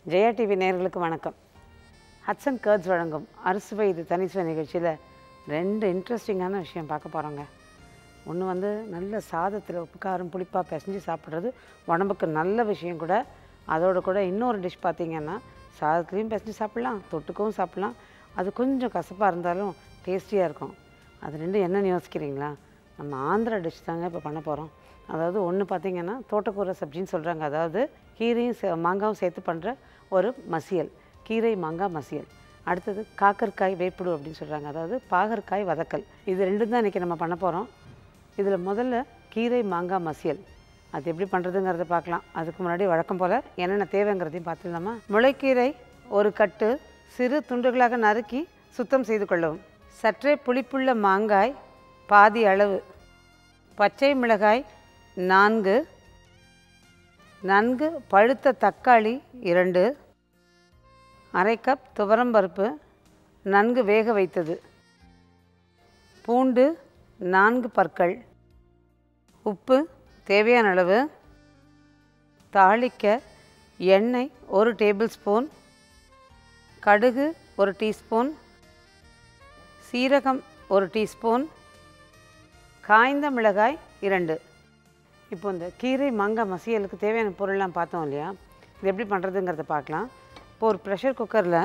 Jaya TV நேயர்களுக்கு வணக்கம் ஹட்சன் கர்ட்ஸ் வழங்கும் அறுசுவை இது தனிசுவை நிகழ்ச்சியில் ரெண்டு இன்ட்ரெஸ்டிங்கான விஷயம் பார்க்க போகிறோங்க ஒன்று வந்து நல்ல சாதத்தில் உப்பு காரம் புளிப்பாக பிசைஞ்சு சாப்பிட்றது உடம்புக்கு நல்ல விஷயம் கூட அதோட கூட இன்னொரு டிஷ் பார்த்தீங்கன்னா சாதத்துலேயும் பிசைஞ்சு சாப்பிட்லாம் தொட்டுக்கவும் சாப்பிட்லாம் அது கொஞ்சம் கசப்பாக இருந்தாலும் டேஸ்டியாக இருக்கும் அது ரெண்டும் என்னன்னு யோசிக்கிறீங்களா நம்ம ஆந்திரா டிஷ் தாங்க இப்போ பண்ண போகிறோம் அதாவது ஒன்று பார்த்தீங்கன்னா தோட்டக்கூரை சப்ஜின்னு சொல்கிறாங்க அதாவது கீரையும் சே மாங்காவும் சேர்த்து பண்ணுற ஒரு மசியல் கீரை மாங்காய் மசியல் அடுத்தது காக்கரக்காய் வேப்பிடு அப்படின்னு சொல்கிறாங்க அதாவது பாகற்காய் வதக்கல் இது ரெண்டும் தான் இன்றைக்கி நம்ம பண்ண போகிறோம் இதில் முதல்ல கீரை மாங்காய் மசியல் அது எப்படி பண்ணுறதுங்கிறத பார்க்கலாம் அதுக்கு முன்னாடி வழக்கம் போல் என்னென்ன தேவைங்கிறதையும் பார்த்துடலாமா முளைக்கீரை ஒரு கட்டு சிறு துண்டுகளாக நறுக்கி சுத்தம் செய்து கொள்ளவும் சற்றே புளிப்புள்ள மாங்காய் பாதி அளவு பச்சை மிளகாய் நான்கு நன்கு பழுத்த தக்காளி இரண்டு அரை கப் துவரம்பருப்பு நன்கு வேக வைத்தது பூண்டு நான்கு பற்கள் உப்பு தேவையான அளவு தாளிக்க எண்ணெய் ஒரு டேபிள் ஸ்பூன் கடுகு ஒரு டீஸ்பூன் சீரகம் ஒரு டீஸ்பூன் காய்ந்த மிளகாய் இரண்டு இப்போ இந்த கீரை மாங்காய் மசியலுக்கு தேவையான பொருள்லாம் பார்த்தோம் இல்லையா இது எப்படி பண்ணுறதுங்கிறத பார்க்கலாம் இப்போ ஒரு ப்ரெஷர் குக்கரில்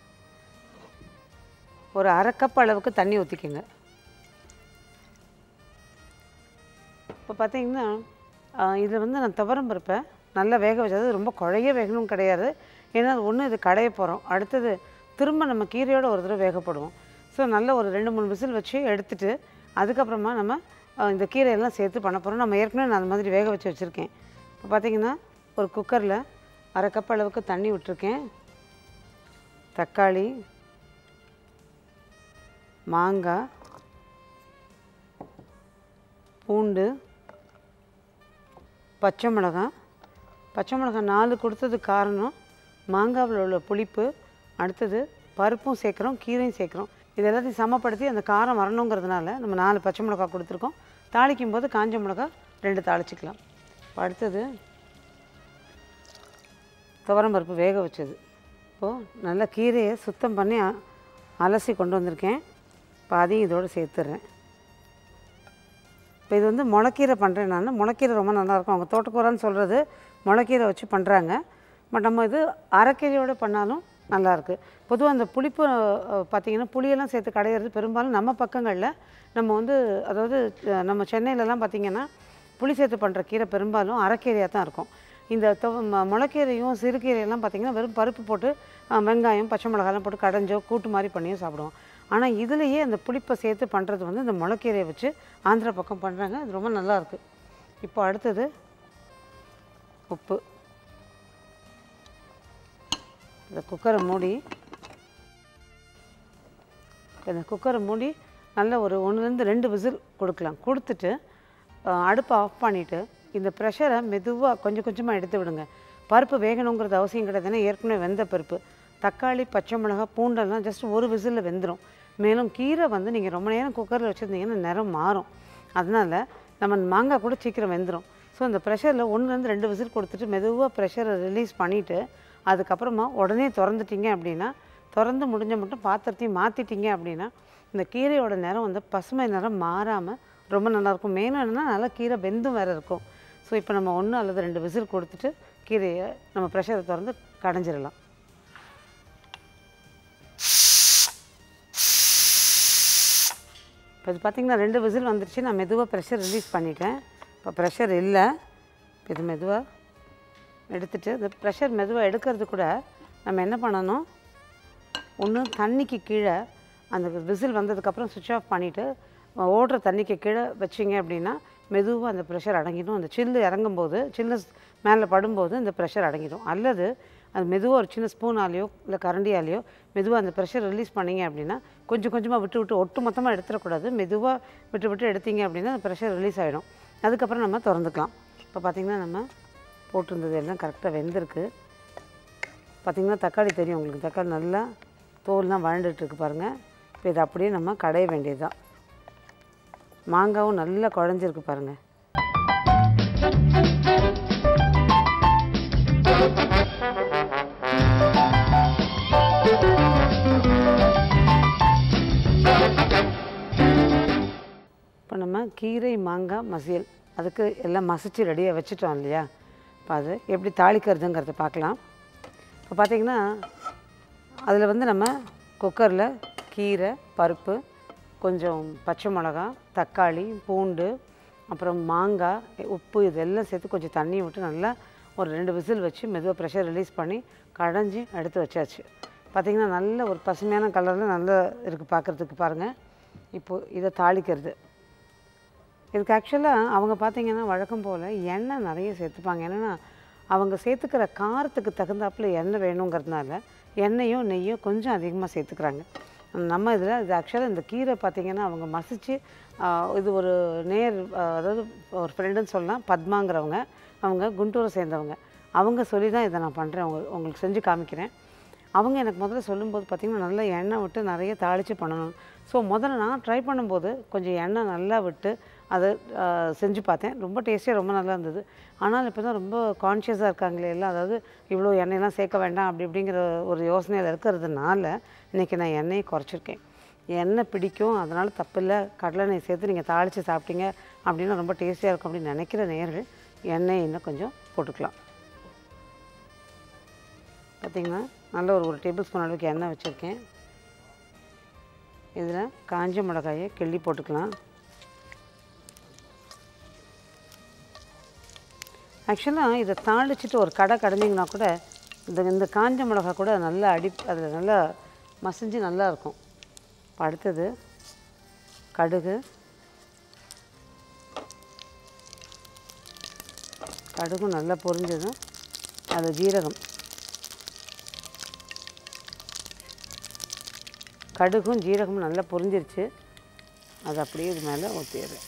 ஒரு அரை கப் அளவுக்கு தண்ணி ஊற்றிக்கோங்க இப்போ பார்த்தீங்கன்னா இதில் வந்து நான் துவரம் பருப்பேன் நல்லா வேக வச்சது ரொம்ப குழைய வேகணும் கிடையாது ஏன்னா ஒன்று இது கடைய போகிறோம் அடுத்தது திரும்ப நம்ம கீரையோட ஒரு தடவை வேகப்படுவோம் ஸோ நல்ல ஒரு ரெண்டு மூணு விசில் வச்சு எடுத்துட்டு அதுக்கப்புறமா நம்ம அஹ், இந்த கீரையெல்லாம் சேர்த்து பண்ண போகிறோம் நம்ம ஏற்கனவே நான் அந்த மாதிரி வேக வச்சு வச்சுருக்கேன் இப்போ பார்த்தீங்கன்னா ஒரு குக்கரில் அரை கப் அளவுக்கு தண்ணி விட்டுருக்கேன் தக்காளி மாங்காய் பூண்டு பச்சை மிளகாய் பச்சை மிளகாய் நாலு கொடுத்தது காரணம் மாங்காவில் உள்ள புளிப்பு அடுத்தது பருப்பும் சேர்க்குறோம் கீரையும் சேர்க்குறோம் இது எல்லாத்தையும் சமப்படுத்தி அந்த காரம் வரணுங்கிறதுனால நம்ம நாலு பச்சை மிளகாய் கொடுத்துருக்கோம் தாளிக்கும் போது காஞ்ச மிளகாய் ரெண்டு தாளிச்சிக்கலாம் இப்போ அடுத்தது துவரம் பருப்பு வேக வச்சது இப்போது நல்லா கீரையை சுத்தம் பண்ணி அ- அலசி கொண்டு வந்திருக்கேன் இப்போ அதையும் இதோடு சேர்த்துட்றேன் இப்போ இது வந்து முளைக்கீரை பண்ணுறேன் நான் முளைக்கீரை ரொம்ப நல்லாயிருக்கும் அவங்க தோட்டக்கூரன்னு சொல்கிறது முளைக்கீரை வச்சு பண்ணுறாங்க பட் நம்ம இது அரைக்கீரையோடு பண்ணாலும் நல்லாயிருக்கு பொதுவாக அந்த புளிப்பு அஹ், பார்த்திங்கன்னா புளியெல்லாம் சேர்த்து கடையிறது பெரும்பாலும் நம்ம பக்கங்களில் நம்ம வந்து அதாவது அஹ், நம்ம சென்னையிலலாம் பார்த்திங்கன்னா புளி சேர்த்து பண்ணுற கீரை பெரும்பாலும் அரைக்கீரையாக தான் இருக்கும் இந்த துவ ம- முளைக்கீரையும் சிறுகீரையெல்லாம் பார்த்திங்கன்னா வெறும் பருப்பு போட்டு அஹ், வெங்காயம் பச்சை மிளகாலாம் போட்டு கடைஞ்சோ கூட்டு மாதிரி பண்ணியும் சாப்பிடுவோம் ஆனால் இதுலேயே அந்த புளிப்பை சேர்த்து பண்ணுறது வந்து இந்த முளைக்கீரையை வச்சு ஆந்திரா பக்கம் பண்ணுறாங்க அது ரொம்ப நல்லா இருக்கு இப்போ அடுத்தது உப்பு இந்த குக்கரை மூடி இந்த குக்கரை மூடி நல்ல ஒரு ஒன்றுலேருந்து ரெண்டு விசில் கொடுக்கலாம் கொடுத்துட்டு அஹ், அடுப்பை ஆஃப் பண்ணிவிட்டு இந்த ப்ரெஷரை மெதுவாக கொஞ்சம் கொஞ்சமாக எடுத்து விடுங்க பருப்பு வேகணுங்கிறது அவசியம் கிடையாது ஏன்னா ஏற்கனவே வெந்த பருப்பு தக்காளி பச்சை மிளகாய் பூண்டெல்லாம் ஜஸ்ட் ஒரு விசிலில் வெந்துடும் மேலும் கீரை வந்து நீங்கள் ரொம்ப நேரம் குக்கரில் வச்சுருந்தீங்கன்னா நிறம் மாறும் அதனால் நம்ம மாங்காய் கூட சீக்கிரம் வெந்துடும் ஸோ இந்த ப்ரெஷரில் ஒன்றுலேருந்து ரெண்டு விசில் கொடுத்துட்டு மெதுவாக ப்ரெஷரை ரிலீஸ் பண்ணிவிட்டு அதுக்கப்புறமா உடனே திறந்துட்டீங்க அப்படின்னா திறந்து முடிஞ்ச மட்டும் பாத்திரத்தையும் மாற்றிட்டீங்க அப்படின்னா இந்த கீரையோட நிறம் வந்து பசுமை நிறம் மாறாமல் ரொம்ப நல்லாயிருக்கும் மேலும் என்னன்னா நல்லா கீரை வெந்தும் வேறு இருக்கும் ஸோ இப்போ நம்ம ஒன்று அல்லது ரெண்டு விசில் கொடுத்துட்டு கீரையை நம்ம ப்ரெஷரை திறந்து கடைஞ்சிடலாம் இப்போ இது பார்த்திங்கன்னா ரெண்டு விசில் வந்துருச்சு நான் மெதுவாக ப்ரெஷர் ரிலீஸ் பண்ணிட்டேன் இப்போ ப்ரெஷர் இல்லை இப்போ இது மெதுவாக எடுத்துட்டு இந்த ப்ரெஷர் மெதுவாக எடுக்கிறது கூட நம்ம என்ன பண்ணணும் ஒன்று தண்ணிக்கு கீழே அந்த விசில் வந்ததுக்கப்புறம் சுவிட்ச் ஆஃப் பண்ணிவிட்டு ஓடுற தண்ணிக்கு கீழே வச்சிங்க அப்படின்னா மெதுவாக அந்த ப்ரெஷர் அடங்கிடும் அந்த சில்லு இறங்கும்போது சில்லு மேலே படும்போது இந்த ப்ரெஷர் அடங்கிடும் அல்லது அது மெதுவாக ஒரு சின்ன ஸ்பூனாலேயோ இல்லை கரண்டியாலேயோ மெதுவாக அந்த ப்ரெஷர் ரிலீஸ் பண்ணீங்க அப்படின்னா கொஞ்சம் கொஞ்சமாக விட்டு விட்டு ஒட்டு மொத்தமாக எடுத்துடக்கூடாது மெதுவாக விட்டு விட்டு எடுத்தீங்க அப்படின்னா அந்த ப்ரெஷர் ரிலீஸ் ஆகிடும் அதுக்கப்புறம் நம்ம திறந்துக்கலாம் இப்போ பார்த்திங்கன்னா நம்ம போட்டிருந்தது எல்லாம் கரெக்டாக வெந்திருக்கு பார்த்திங்கன்னா தக்காளி தெரியும் உங்களுக்கு தக்காளி நல்லா தோல்லாம் வழண்டுட்டு இருக்கு பாருங்கள் இப்போ இதை அப்படியே நம்ம கடைய வேண்டியது தான் மாங்காவும் நல்லா குழஞ்சிருக்கு பாருங்கள் கீரை மாங்காய் மசியல் அதுக்கு எல்லாம் மசிச்சு ரெடியாக வச்சுட்டோம் இல்லையா இப்போ அது எப்படி தாளிக்கிறதுங்கிறத பார்க்கலாம் இப்போ பார்த்தீங்கன்னா அதில் வந்து நம்ம குக்கரில் கீரை பருப்பு கொஞ்சம் பச்சை மிளகா தக்காளி பூண்டு அப்புறம் மாங்காய் உப்பு இதெல்லாம் சேர்த்து கொஞ்சம் தண்ணி விட்டு நல்லா ஒரு ரெண்டு விசில் வச்சு மெதுவாக ப்ரெஷர் ரிலீஸ் பண்ணி கடைஞ்சி எடுத்து வச்சாச்சு பார்த்திங்கன்னா நல்ல ஒரு பசுமையான கலரில் நல்லா இருக்குது பார்க்குறதுக்கு பாருங்கள் இப்போது இதை தாளிக்கிறது இதுக்கு ஆக்சுவலாக அவங்க பார்த்தீங்கன்னா வழக்கம் போல் எண்ணெய் நிறைய சேர்த்துப்பாங்க என்னென்னா அவங்க சேர்த்துக்கிற காரத்துக்கு தகுந்தாப்புல எண்ணெய் வேணுங்கிறதுனால எண்ணெயும் நெய்யும் கொஞ்சம் அதிகமாக சேர்த்துக்கிறாங்க நம்ம இதில் இது ஆக்சுவலாக இந்த கீரை பார்த்தீங்கன்னா அவங்க மசிச்சு ஆஹ், இது ஒரு நேர் ஆஹ், அதாவது ஒரு ஃப்ரெண்டுன்னு சொல்லலாம் பத்மாங்கிறவங்க அவங்க குண்டூரை சேர்ந்தவங்க அவங்க சொல்லி தான் இதை நான் பண்ணுறேன் உங்களுக்கு உங்களுக்கு செஞ்சு காமிக்கிறேன் அவங்க எனக்கு முதல்ல சொல்லும்போது பார்த்திங்கன்னா நல்லா எண்ணெய் விட்டு நிறைய தாளித்து பண்ணணும் ஸோ முதல்ல நான் ட்ரை பண்ணும்போது கொஞ்சம் எண்ணெய் நல்லா விட்டு அதை ஆஹ், செஞ்சு பார்த்தேன் ரொம்ப டேஸ்டியாக ரொம்ப நல்லா இருந்தது ஆனால் இப்போ தான் ரொம்ப கான்ஷியஸாக இருக்காங்களே எல்லாம் அதாவது இவ்வளோ எண்ணெயெல்லாம் சேர்க்க வேண்டாம் அப்படி இப்படிங்கிற ஒரு யோசனையில் இருக்கிறதுனால இன்றைக்கி நான் எண்ணெயை குறைச்சிருக்கேன் எண்ணெய் பிடிக்கும் அதனால் தப்பில்லை கடலெண்ணெய் சேர்த்து நீங்கள் தாளித்து சாப்பிட்டீங்க அப்படின்னா ரொம்ப டேஸ்டியாக இருக்கும் அப்படின்னு நினைக்கிற நேர்கள் எண்ணெய் இன்னும் கொஞ்சம் போட்டுக்கலாம் பார்த்திங்கன்னா நல்ல ஒரு ஒரு டேபிள் ஸ்பூன் அளவுக்கு எண்ணெய் வச்சுருக்கேன் இதில் காஞ்ச மிளகாயை கிள்ளி போட்டுக்கலாம் ஆக்சுவலாக இதை தாளிச்சிட்டு ஒரு கடை கடைஞ்சிங்கன்னா கூட இந்த இந்த காஞ்ச மிளகா கூட நல்லா அடி அதில் நல்லா மசிஞ்சு நல்லா இருக்கும் இப்போ அடுத்தது கடுகு கடுகும் நல்லா பொரிஞ்சதும் அது ஜீரகம் கடுகும் ஜீரகமும் நல்லா பொரிஞ்சிருச்சு அது அப்படியே இது மேலே ஊற்றிடுறேன்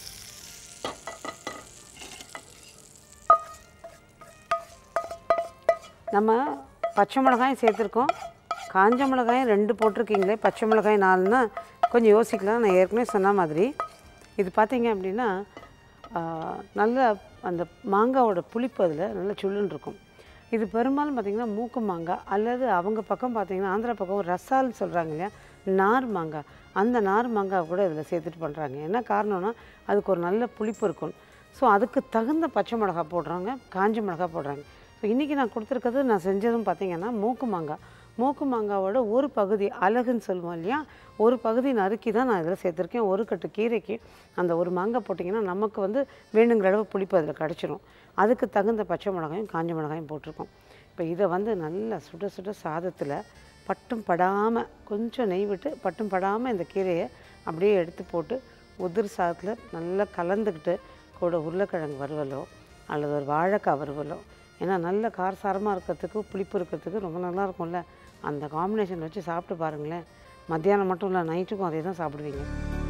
நம்ம பச்சை மிளகாயும் சேர்த்துருக்கோம் காஞ்ச மிளகாயும் ரெண்டு போட்டிருக்கீங்களே பச்சை மிளகாய் நாலுன்னா கொஞ்சம் யோசிக்கலாம் நான் ஏற்கனவே சொன்ன மாதிரி இது பார்த்தீங்க அப்படின்னா ஆஹ், நல்ல அந்த மாங்காவோட புளிப்பு அதில் நல்ல சுள்ளுன்னு இருக்கும் இது பெரும்பாலும் பார்த்திங்கன்னா மூக்கு மாங்காய் அல்லது அவங்க பக்கம் பார்த்திங்கன்னா ஆந்திரா பக்கம் ரசால்னு சொல்கிறாங்க இல்லையா நார் மாங்காய் அந்த நார் மாங்காய் கூட இதில் சேர்த்துட்டு பண்ணுறாங்க என்ன காரணம்னா அதுக்கு ஒரு நல்ல புளிப்பு இருக்கும் ஸோ அதுக்கு தகுந்த பச்சை மிளகா போடுறாங்க காஞ்ச மிளகா போடுறாங்க ஸோ இன்றைக்கி நான் கொடுத்துருக்கிறது நான் செஞ்சதும் பார்த்தீங்கன்னா மூக்கு மாங்காய் மூக்கு மாங்காவோட ஒரு பகுதி அழகுன்னு சொல்லுவோம் இல்லையா ஒரு பகுதி நறுக்கி தான் நான் இதில் சேர்த்துருக்கேன் ஒரு கட்டு கீரைக்கு அந்த ஒரு மாங்காய் போட்டிங்கன்னா நமக்கு வந்து வேணுங்கிற அளவு புளிப்பு அதில் கிடச்சிரும் அதுக்கு தகுந்த பச்சை மிளகாயும் காஞ்ச மிளகாயும் போட்டிருக்கோம் இப்போ இதை வந்து நல்லா சுட சுட சாதத்தில் பட்டும் படாமல் கொஞ்சம் நெய் விட்டு பட்டும் படாமல் இந்த கீரையை அப்படியே எடுத்து போட்டு உதிர் சாதத்தில் நல்லா கலந்துக்கிட்டு கூட உருளைக்கிழங்கு வறுவலோ அல்லது ஒரு வாழைக்காய் வறுவலோ ஏன்னா நல்ல காரசாரமாக இருக்கிறதுக்கு புளிப்பு இருக்கிறதுக்கு ரொம்ப நல்லா இருக்கும்ல அந்த காம்பினேஷன் வச்சு சாப்பிட்டு பாருங்களேன் மத்தியானம் மட்டும் இல்லை நைட்டுக்கும் அதே தான் சாப்பிடுவீங்க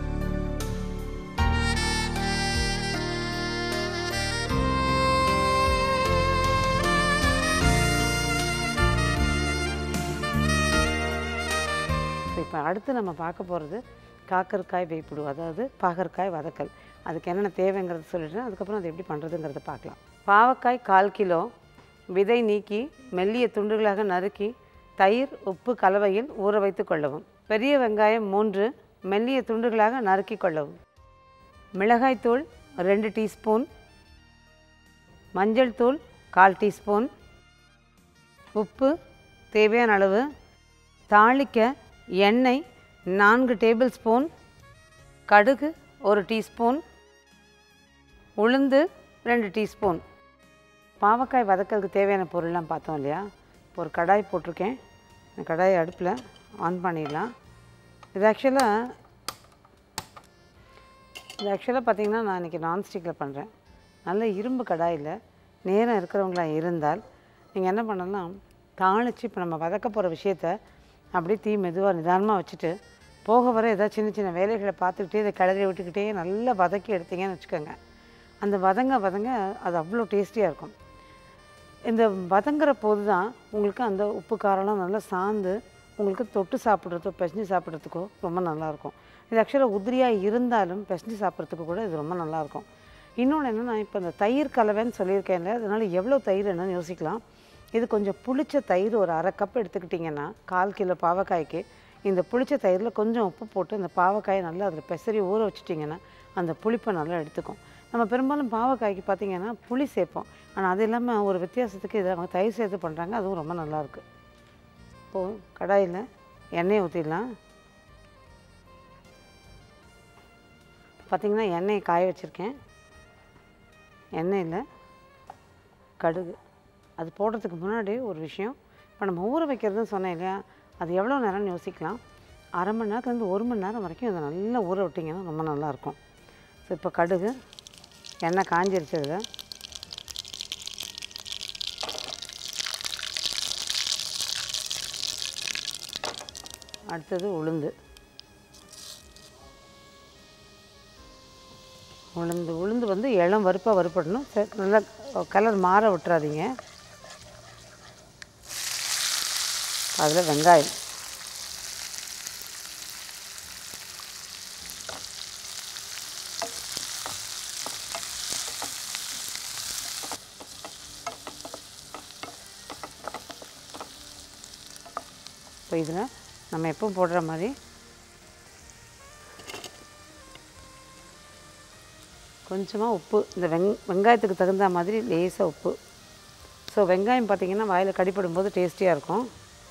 இப்போ அடுத்து நம்ம பார்க்க போகிறது காக்கரக்காய் வேப்பிடு அதாவது பாகற்காய் வதக்கல் அதுக்கு என்னென்ன தேவைங்கிறத சொல்லிட்டு அதுக்கப்புறம் அது எப்படி பண்ணுறதுங்கிறத பார்க்கலாம் பாவக்காய் கால் கிலோ விதை நீக்கி மெல்லிய துண்டுகளாக நறுக்கி தயிர் உப்பு கலவையில் ஊற வைத்து கொள்ளவும் பெரிய வெங்காயம் மூன்று மெல்லிய துண்டுகளாக நறுக்கி கொள்ளவும் மிளகாய்த்தூள் ரெண்டு டீஸ்பூன் மஞ்சள் தூள் கால் டீஸ்பூன் உப்பு தேவையான அளவு தாளிக்க எண்ணெய் நான்கு டேபிள் ஸ்பூன் கடுகு ஒரு டீஸ்பூன் உளுந்து ரெண்டு டீஸ்பூன் பாவக்காய் வதக்கிறதுக்கு தேவையான பொருள்லாம் பார்த்தோம் இல்லையா இப்போ ஒரு கடாய் போட்டிருக்கேன் இந்த கடாயை அடுப்பில் ஆன் பண்ணிடலாம் இது ஆக்சுவலாக இது ஆக்சுவலாக பார்த்தீங்கன்னா நான் இன்றைக்கி நான்ஸ்டிக்கில் பண்ணுறேன் நல்ல இரும்பு கடாயில் நேரம் இருக்கிறவங்களா இருந்தால் நீங்கள் என்ன பண்ணலாம் தாளித்து இப்போ நம்ம வதக்க போகிற விஷயத்த அப்படியே தீ மெதுவாக நிதானமாக வச்சுட்டு போக வர ஏதாவது சின்ன சின்ன வேலைகளை பார்த்துக்கிட்டே இதை கிளறி விட்டுக்கிட்டே நல்லா வதக்கி எடுத்தீங்கன்னு வச்சுக்கோங்க அந்த வதங்க வதங்க அது அவ்வளோ டேஸ்டியாக இருக்கும் இந்த வதங்குற போது தான் உங்களுக்கு அந்த உப்பு காரம்லாம் நல்லா சாந்து உங்களுக்கு தொட்டு சாப்பிட்றதோ பிசைஞ்சு சாப்பிட்றதுக்கோ ரொம்ப நல்லாயிருக்கும் இது ஆக்சுவலாக உதிரியாக இருந்தாலும் பிசைஞ்சு சாப்பிட்றதுக்கு கூட இது ரொம்ப நல்லாயிருக்கும் இன்னொன்று என்னென்னா இப்போ இந்த தயிர் கலவைன்னு சொல்லியிருக்கேன்ல அதனால் எவ்வளோ தயிர் என்னன்னு யோசிக்கலாம் இது கொஞ்சம் புளிச்ச தயிர் ஒரு அரை கப் எடுத்துக்கிட்டிங்கன்னா கால் கிலோ பாவக்காய்க்கு இந்த புளிச்ச தயிரில் கொஞ்சம் உப்பு போட்டு இந்த பாவக்காயை நல்லா அதில் பெசரி ஊற வச்சிட்டிங்கன்னா அந்த புளிப்பை நல்லா எடுத்துக்கும் நம்ம பெரும்பாலும் பாவக்காய்க்கு பார்த்திங்கன்னா புளி சேர்ப்போம் ஆனால் அது இல்லாமல் ஒரு வித்தியாசத்துக்கு இதை அவங்க தயிர் சேர்த்து பண்ணுறாங்க அதுவும் ரொம்ப நல்லாயிருக்கு இப்போது கடாயில் எண்ணெய் ஊற்றிடலாம் பார்த்திங்கன்னா எண்ணெயை காய வச்சுருக்கேன் எண்ணெயில் கடுகு அது போடுறதுக்கு முன்னாடி ஒரு விஷயம் இப்போ நம்ம ஊற வைக்கிறதுன்னு சொன்னேன் இல்லையா அது எவ்வளோ நேரம்னு யோசிக்கலாம் அரை மணி நேரத்துலேருந்து ஒரு மணி நேரம் வரைக்கும் அதை நல்லா ஊற விட்டிங்கன்னா ரொம்ப நல்லாயிருக்கும் ஸோ இப்போ கடுகு எண்ணெய் காஞ்சிருச்சு அதில் அடுத்தது உளுந்து உளுந்து உளுந்து வந்து இளம் வறுப்பாக வறுப்படணும் சரி, நல்லா கலர் மாற விட்டுறாதீங்க அதில் வெங்காயம் இப்போ இதில் நம்ம எப்பவும் போடுற மாதிரி கொஞ்சமாக உப்பு இந்த வெங் வெங்காயத்துக்கு தகுந்த மாதிரி லேசாக உப்பு ஸோ வெங்காயம் பார்த்தீங்கன்னா வாயில் கடிப்படும் போது டேஸ்டியாக இருக்கும்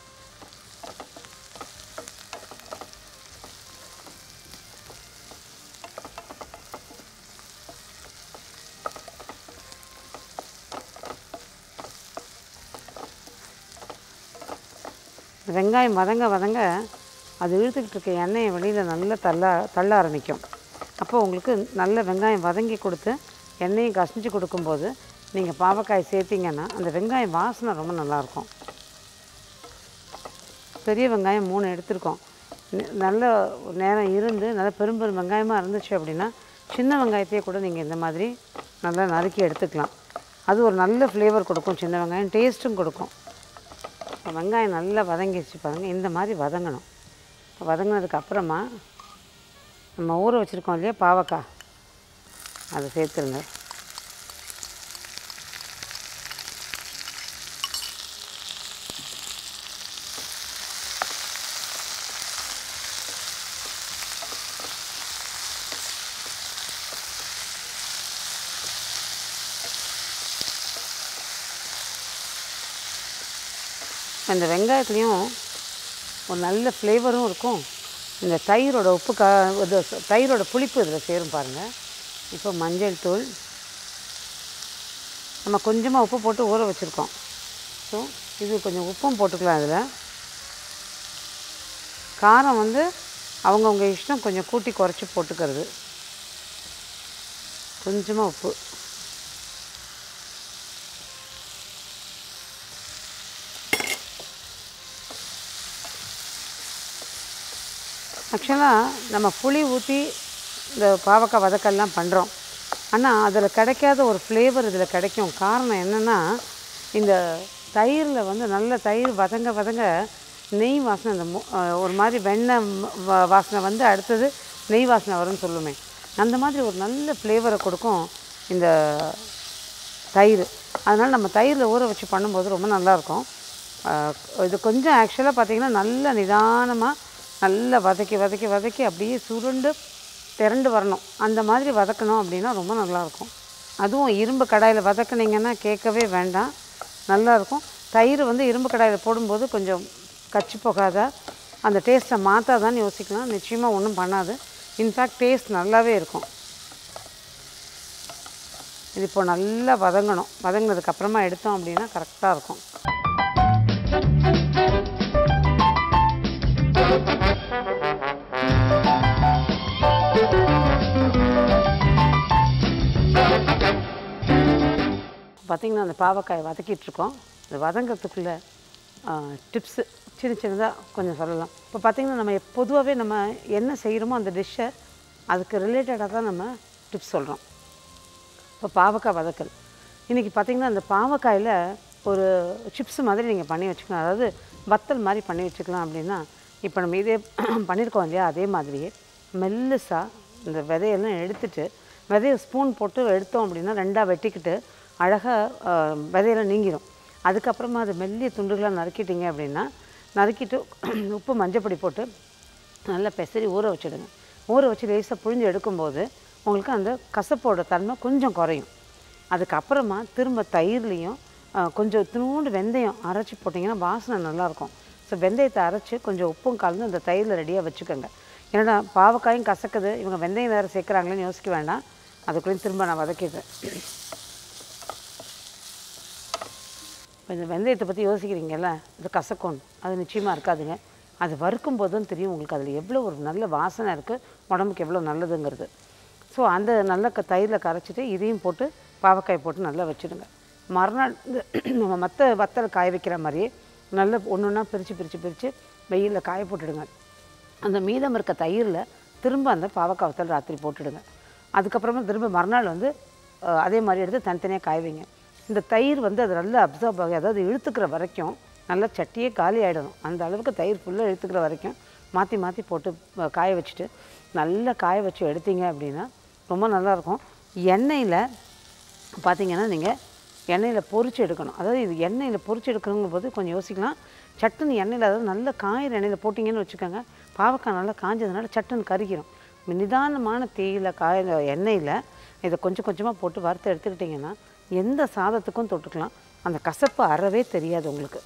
வெங்காயம் வதங்க வதங்க அது இழுத்துக்கிட்டு இருக்க எண்ணெயை வெளியில் நல்லா தள்ள தள்ள ஆரம்பிக்கும் அப்போ உங்களுக்கு நல்ல வெங்காயம் வதங்கி கொடுத்து எண்ணெயும் கசிஞ்சு கொடுக்கும்போது நீங்கள் பாவக்காய் சேர்த்திங்கன்னா அந்த வெங்காயம் வாசனை ரொம்ப நல்லாயிருக்கும் பெரிய வெங்காயம் மூணு எடுத்திருக்கோம் ந- நல்ல நேரம் இருந்து நல்ல பெரும் பெரும் வெங்காயமாக இருந்துச்சு அப்படின்னா சின்ன வெங்காயத்தையே கூட நீங்கள் இந்த மாதிரி நல்லா நறுக்கி எடுத்துக்கலாம் அது ஒரு நல்ல ஃப்ளேவர் கொடுக்கும் சின்ன வெங்காயம் டேஸ்ட்டும் கொடுக்கும் இப்போ வெங்காயம் நல்லா வதங்கிடுச்சு பாருங்கள் இந்த மாதிரி வதங்கணும் வதங்கினதுக்கு அப்புறமா நம்ம ஊற வச்சுருக்கோம் இல்லையா பாவக்காய் அதை சேர்த்துருங்க இந்த வெங்காயத்துலேயும் ஒரு நல்ல ஃப்ளேவரும் இருக்கும் இந்த தயிரோட உப்பு கா இது தயிரோட புளிப்பு இதில் சேரும் பாருங்கள் இப்போ மஞ்சள் தூள் நம்ம கொஞ்சமாக உப்பு போட்டு ஊற வச்சுருக்கோம் ஸோ இது கொஞ்சம் உப்பும் போட்டுக்கலாம் இதில் காரம் வந்து அவங்கவுங்க இஷ்டம் கொஞ்சம் கூட்டி குறைச்சி போட்டுக்கிறது கொஞ்சமாக உப்பு ஆக்சுவலாக நம்ம புளி ஊற்றி இந்த பாவக்காய் வதக்கெல்லாம் பண்ணுறோம் ஆனால் அதில் கிடைக்காத ஒரு ஃப்ளேவர் இதில் கிடைக்கும் காரணம் என்னென்னா இந்த தயிரில் வந்து நல்ல தயிர் வதங்க வதங்க நெய் வாசனை அந்த மு- அஹ் ஒரு மாதிரி வெண்ணெய் வ- வாசனை வந்து அடுத்தது நெய் வாசனை வரும்னு சொல்லுமே அந்த மாதிரி ஒரு நல்ல ஃப்ளேவரை கொடுக்கும் இந்த தயிர் அதனால் நம்ம தயிரில் ஊற வச்சு பண்ணும்போது ரொம்ப நல்லாயிருக்கும் ஆஹ் இது கொஞ்சம் ஆக்சுவலாக பார்த்தீங்கன்னா நல்ல நிதானமாக நல்லா வதக்கி வதக்கி வதக்கி அப்படியே சுருண்டு திரண்டு வரணும் அந்த மாதிரி வதக்கணும் அப்படின்னா ரொம்ப நல்லாயிருக்கும் அதுவும் இரும்பு கடாயில் வதக்குனீங்கன்னா கேட்கவே வேண்டாம் நல்லாயிருக்கும் தயிர் வந்து இரும்பு கடாயில் போடும்போது கொஞ்சம் கச்சி போகாத அந்த டேஸ்ட்டை மாற்றாதான்னு யோசிக்கலாம் நிச்சயமாக ஒன்றும் பண்ணாது இன்ஃபேக்ட் டேஸ்ட் நல்லாவே இருக்கும் இது இப்போ நல்லா வதங்கணும் வதங்கினதுக்கு அப்புறமா எடுத்தோம் அப்படின்னா கரெக்டாக இருக்கும் பார்த்திங்கன்னா அந்த பாவக்காயை வதக்கிட்டு இருக்கோம் அது வதங்கிறதுக்குள்ள டிப்ஸு சின்ன சின்னதாக கொஞ்சம் சொல்லலாம் இப்போ பார்த்திங்கன்னா நம்ம பொதுவாகவே நம்ம என்ன செய்கிறோமோ அந்த டிஷ்ஷை அதுக்கு ரிலேட்டடாக தான் நம்ம டிப்ஸ் சொல்கிறோம் இப்போ பாவக்காய் வதக்கல் இன்றைக்கி பார்த்தீங்கன்னா அந்த பாவக்காயில் ஒரு சிப்ஸ் மாதிரி நீங்கள் பண்ணி வச்சுக்கலாம் அதாவது வத்தல் மாதிரி பண்ணி வச்சுக்கலாம் அப்படின்னா இப்போ நம்ம இதே பண்ணியிருக்கோம் இல்லையா அதே மாதிரியே மெல்லுசா இந்த விதையெல்லாம் எடுத்துட்டு விதையை ஸ்பூன் போட்டு எடுத்தோம் அப்படின்னா ரெண்டாக வெட்டிக்கிட்டு அழகாக விதையெல்லாம் நீங்கிடும் அதுக்கப்புறமா அது மெல்லிய துண்டுகளாக நறுக்கிட்டீங்க அப்படின்னா நறுக்கிட்டு உப்பு மஞ்சப்பொடி போட்டு நல்லா பெசரி ஊற வச்சிடுங்க ஊற வச்சு லேசாக புழிஞ்சு எடுக்கும்போது உங்களுக்கு அந்த கசப்போட தன்மை கொஞ்சம் குறையும் அதுக்கப்புறமா திரும்ப தயிர்லேயும் கொஞ்சம் இத்தினூண்டு வெந்தயம் அரைச்சி போட்டிங்கன்னா வாசனை நல்லாயிருக்கும் ஸோ வெந்தயத்தை அரைச்சி கொஞ்சம் உப்பும் கலந்து அந்த தயிரில் ரெடியாக வச்சுக்கோங்க ஏன்னா பாவக்காயும் கசக்குது இவங்க வெந்தயம் வேறு சேர்க்குறாங்களேன்னு யோசிக்க வேண்டாம் அதுக்குள்ளேயும் திரும்ப நான் வதக்கிடுறேன் இப்போ இந்த வெந்தயத்தை பற்றி யோசிக்கிறீங்கல்ல இது கசக்கும் அது நிச்சயமாக இருக்காதுங்க அது வறுக்கும் போது தான் தெரியும் உங்களுக்கு அதில் எவ்வளோ ஒரு நல்ல வாசனை இருக்குது உடம்புக்கு எவ்வளோ நல்லதுங்கிறது ஸோ அந்த நல்ல க தயிரில் கரைச்சிட்டு இதையும் போட்டு பாவக்காய் போட்டு நல்லா வச்சுடுங்க மறுநாள் இந்த நம்ம மற்ற வத்தல் காய வைக்கிற மாதிரியே நல்ல ஒன்று ஒன்றா பிரித்து பிரித்து பிரித்து வெயிலில் காய போட்டுடுங்க அந்த மீதம் இருக்க தயிரில் திரும்ப அந்த பாவக்காய் வத்தல் ராத்திரி போட்டுடுங்க அதுக்கப்புறமா திரும்ப மறுநாள் வந்து அஹ், அதே மாதிரி எடுத்து தனித்தனியாக காய வைங்க இந்த தயிர் வந்து அது நல்லா அப்சர்வ் ஆகி அதாவது இழுத்துக்கிற வரைக்கும் நல்லா சட்டியே காலி ஆகிடணும் அந்த அளவுக்கு தயிர் ஃபுல்லாக இழுத்துக்கிற வரைக்கும் மாற்றி மாற்றி போட்டு அஹ், காய வச்சுட்டு நல்லா காய வச்சு எடுத்தீங்க அப்படின்னா ரொம்ப நல்லாயிருக்கும் எண்ணெயில் பார்த்தீங்கன்னா நீங்கள் எண்ணெயில் பொரிச்சு எடுக்கணும் அதாவது இது எண்ணெயில் பொரிச்சு எடுக்கணுங்கும் போது கொஞ்சம் யோசிக்கலாம் சட்டுன்னு எண்ணெயில் அதாவது நல்ல காயிற எண்ணெயில் போட்டிங்கன்னு வச்சுக்கோங்க பாவக்காய் நல்லா காஞ்சதுனால சட்டுன்னு கருகிரும் நிதானமான தேயில காய எண்ணெயில் இதை கொஞ்சம் கொஞ்சமாக போட்டு வறுத்து எடுத்துக்கிட்டிங்கன்னா எந்த சாதத்துக்கும் தொட்டுக்கலாம் அந்த கசப்பு அறவே தெரியாது உங்களுக்கு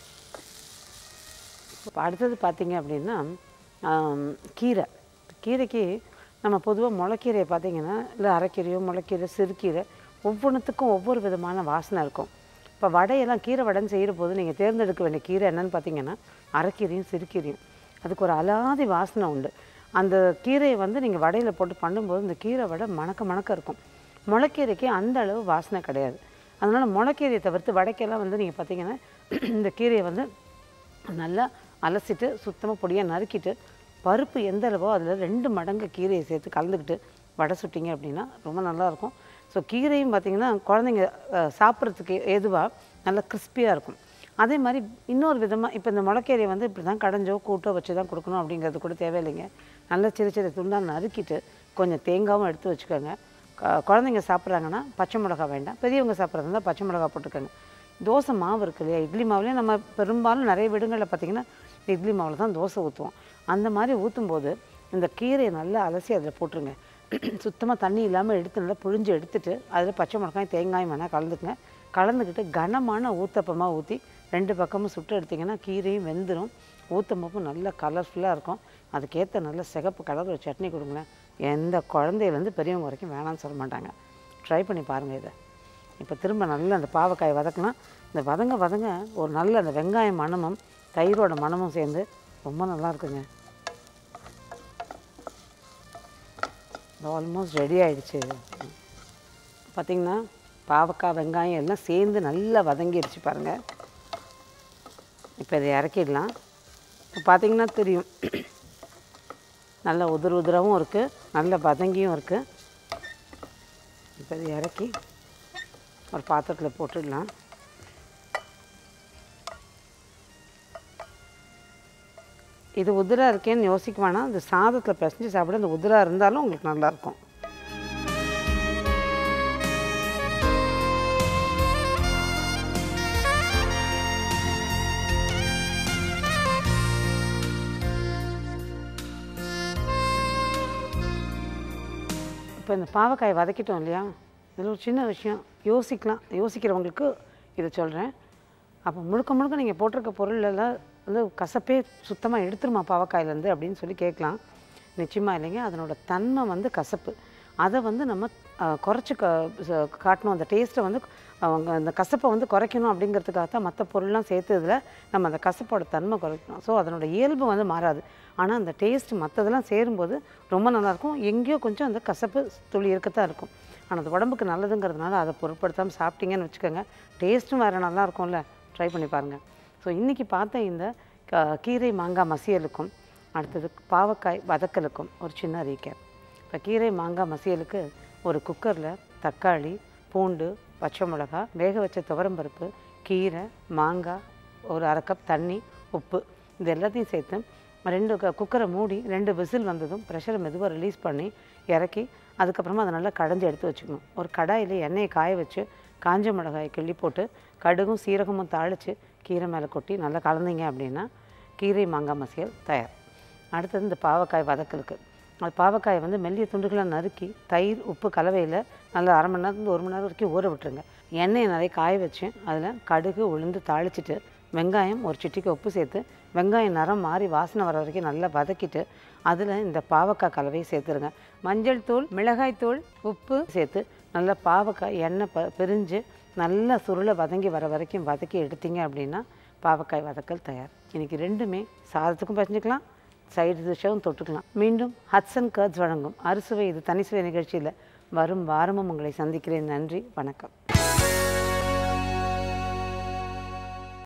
இப்போ அடுத்தது பார்த்தீங்க அப்படின்னா ஆம், கீரை கீரைக்கு நம்ம பொதுவாக முளைக்கீரையை பார்த்தீங்கன்னா இல்லை அரைக்கீரையோ முளைக்கீரை சிறுகீரை ஒவ்வொன்றுத்துக்கும் ஒவ்வொரு விதமான வாசனை இருக்கும் இப்போ வடையெல்லாம் கீரை வடைன்னு செய்கிற போது நீங்கள் தேர்ந்தெடுக்க வேண்டிய கீரை என்னன்னு பார்த்தீங்கன்னா அரைக்கீரையும் சிறுகீரையும் அதுக்கு ஒரு அலாதி வாசனை உண்டு அந்த கீரையை வந்து நீங்கள் வடையில் போட்டு பண்ணும்போது இந்த கீரை வடை மணக்க மணக்க இருக்கும் முளைக்கீரைக்கு அந்த அளவு வாசனை கிடையாது அதனால் முளைக்கீரையை தவிர்த்து வடைக்கெல்லாம் வந்து நீங்கள் பார்த்தீங்கன்னா இந்த கீரையை வந்து நல்லா அலசிட்டு சுத்தமாக பொடியாக நறுக்கிட்டு பருப்பு எந்த அளவோ அதில் ரெண்டு மடங்கு கீரையை சேர்த்து கலந்துக்கிட்டு வடை சுட்டிங்க அப்படின்னா ரொம்ப நல்லாயிருக்கும் ஸோ கீரையும் பார்த்திங்கன்னா குழந்தைங்க அஹ், சாப்பிட்றதுக்கு ஏதுவாக நல்லா கிறிஸ்பியாக இருக்கும் அதே மாதிரி இன்னொரு விதமாக இப்போ இந்த முளைக்கீரையை வந்து இப்படி தான் கடைஞ்சோ கூட்டோ வச்சு தான் கொடுக்கணும் அப்படிங்கிறது கூட தேவையில்லைங்க நல்லா சிறு சிறு துண்டாக நறுக்கிட்டு கொஞ்சம் தேங்காவும் எடுத்து வச்சுக்கோங்க க- குழந்தைங்க சாப்பிட்றாங்கன்னா பச்சை மிளகா வேண்டாம் பெரியவங்க சாப்பிட்றதா பச்சை மிளகா போட்டுக்கோங்க தோசை மாவு இருக்கு இல்லையா இட்லி மாவுலேயே நம்ம பெரும்பாலும் நிறைய வீடுங்களில் பார்த்திங்கன்னா இட்லி மாவில் தான் தோசை ஊற்றுவோம் அந்த மாதிரி ஊற்றும்போது இந்த கீரையை நல்லா அலசி அதில் போட்டுருங்க சுத்தமாக தண்ணி இல்லாமல் எடுத்து நல்லா புழிஞ்சு எடுத்துட்டு அதில் பச்சை மிளகாயும் தேங்காயும் வேணால் கலந்துக்குங்க கலந்துக்கிட்டு கனமான ஊத்தப்பமாக ஊற்றி ரெண்டு பக்கமும் சுட்டு எடுத்திங்கன்னா கீரையும் வெந்துடும் ஊத்தப்பமும் நல்ல கலர்ஃபுல்லாக இருக்கும் அதுக்கேற்ற நல்ல சிகப்பு கலர் ஒரு சட்னி கொடுங்களேன் எந்த குழந்தையிலேருந்து பெரியவங்க வரைக்கும் வேணாம்னு சொல்ல மாட்டாங்க ட்ரை பண்ணி பாருங்கள் இதை இப்போ திரும்ப நல்லா அந்த பாவக்காய் வதக்கலாம் இந்த வதங்க வதங்க ஒரு நல்ல அந்த வெங்காயம் மணமும் தயிரோட மணமும் சேர்ந்து ரொம்ப நல்லா இருக்குங்க ஆல்மோஸ்ட் ரெடி ஆயிடுச்சு பார்த்தீங்கன்னா பாவக்காய் வெங்காயம் எல்லாம் சேர்ந்து நல்லா வதங்கிடுச்சு பாருங்கள் இப்போ இதை இறக்கிடலாம் இப்போ பார்த்தீங்கன்னா தெரியும் நல்ல உதிர் உதிராகவும் இருக்குது நல்ல வதங்கியும் இருக்குது இப்போ இதை இறக்கி ஒரு பாத்திரத்தில் போட்டுடலாம் இது உதிராக இருக்கேன்னு யோசிக்க வேணாம் இந்த சாதத்தில் பிசைஞ்சு சாப்பிட இந்த உதிராக இருந்தாலும் உங்களுக்கு நல்லாயிருக்கும் இப்போ இந்த பாவக்காய் வதக்கிட்டோம் இல்லையா இதில் ஒரு சின்ன விஷயம் யோசிக்கலாம் யோசிக்கிறவங்களுக்கு இதை சொல்கிறேன் அப்போ முழுக்க முழுக்க நீங்கள் போட்டிருக்க பொருள் எல்லாம் வந்து கசப்பே சுத்தமாக எடுத்துருமா பாவக்காயிலேருந்து அப்படின்னு சொல்லி கேட்கலாம் நிச்சயமாக இல்லைங்க அதனோட தன்மை வந்து கசப்பு அதை வந்து நம்ம அஹ், குறைச்சி க ச- காட்டணும் அந்த டேஸ்ட்டை வந்து அவங்க அந்த கசப்பை வந்து குறைக்கணும் அப்படிங்கிறதுக்காக தான் மற்ற பொருள்லாம் சேர்த்து இதில் நம்ம அந்த கசப்போட தன்மை குறைக்கணும் ஸோ அதனோட இயல்பு வந்து மாறாது ஆனால் அந்த டேஸ்ட் மற்றதெல்லாம் சேரும்போது ரொம்ப நல்லாயிருக்கும் எங்கேயோ கொஞ்சம் அந்த கசப்பு துளி இருக்கத்தான் இருக்கும் ஆனால் அது உடம்புக்கு நல்லதுங்கிறதுனால அதை பொருட்படுத்தாமல் சாப்பிட்டீங்கன்னு வச்சுக்கோங்க டேஸ்ட்டும் வேறு நல்லா இருக்கும்ல ட்ரை பண்ணி பாருங்கள் ஸோ இன்றைக்கி பார்த்த இந்த க- கீரை மாங்காய் மசியலுக்கும் அடுத்தது பாவக்காய் வதக்கலுக்கும் ஒரு சின்ன ரீகேப் இப்போ கீரை மாங்காய் மசியலுக்கு ஒரு குக்கரில் தக்காளி பூண்டு பச்சை மிளகா வேக வச்ச துவரம்பருப்பு கீரை மாங்காய் ஒரு அரை கப் தண்ணி உப்பு இது எல்லாத்தையும் சேர்த்து ரெண்டு க- குக்கரை மூடி ரெண்டு விசில் வந்ததும் ப்ரெஷரை மெதுவாக ரிலீஸ் பண்ணி இறக்கி அதுக்கப்புறமா அதை நல்லா கடைஞ்சி எடுத்து வச்சுக்கணும் ஒரு கடாயில் எண்ணெயை காய வச்சு காஞ்ச மிளகாயை கிள்ளி போட்டு கடுகும் சீரகமும் தாளித்து கீரை மேலே கொட்டி நல்லா கலந்தீங்க அப்படின்னா கீரை மாங்காய் மசியல் தயார் அடுத்தது இந்த பாவக்காய் வதக்கலுக்கு அது பாவக்காயை வந்து மெல்லிய துண்டுகளாக நறுக்கி தயிர் உப்பு கலவையில் நல்லா அரை மணி நேரத்துலேருந்து ஒரு மணி நேரம் வரைக்கும் ஊற விட்டுருங்க எண்ணெயை நிறைய காய வச்சு அதில் கடுகு உளுந்து தாளிச்சிட்டு வெங்காயம் ஒரு சிட்டிக்கு உப்பு சேர்த்து வெங்காயம் நிறம் மாறி வாசனை வர வரைக்கும் நல்லா வதக்கிட்டு அதில் இந்த பாவக்காய் கலவையை சேர்த்துருங்க மஞ்சள் தூள் மிளகாய் தூள் உப்பு சேர்த்து நல்லா பாவக்காய் எண்ணெய் ப பிரிஞ்சு நல்லா சுருளை வதங்கி வர வரைக்கும் வதக்கி எடுத்தீங்க அப்படின்னா பாவக்காய் வதக்கல் தயார் இன்றைக்கி ரெண்டுமே சாதத்துக்கும் பசஞ்சிக்கலாம் சைடு டிஷ்ஷாகவும் தொட்டுக்கலாம் மீண்டும் ஹட்சன் கர்ட்ஸ் வழங்கும் அறுசுவை இது தனிசுவை நிகழ்ச்சியில் வரும் வாரமும் உங்களை சந்திக்கிறேன் நன்றி வணக்கம்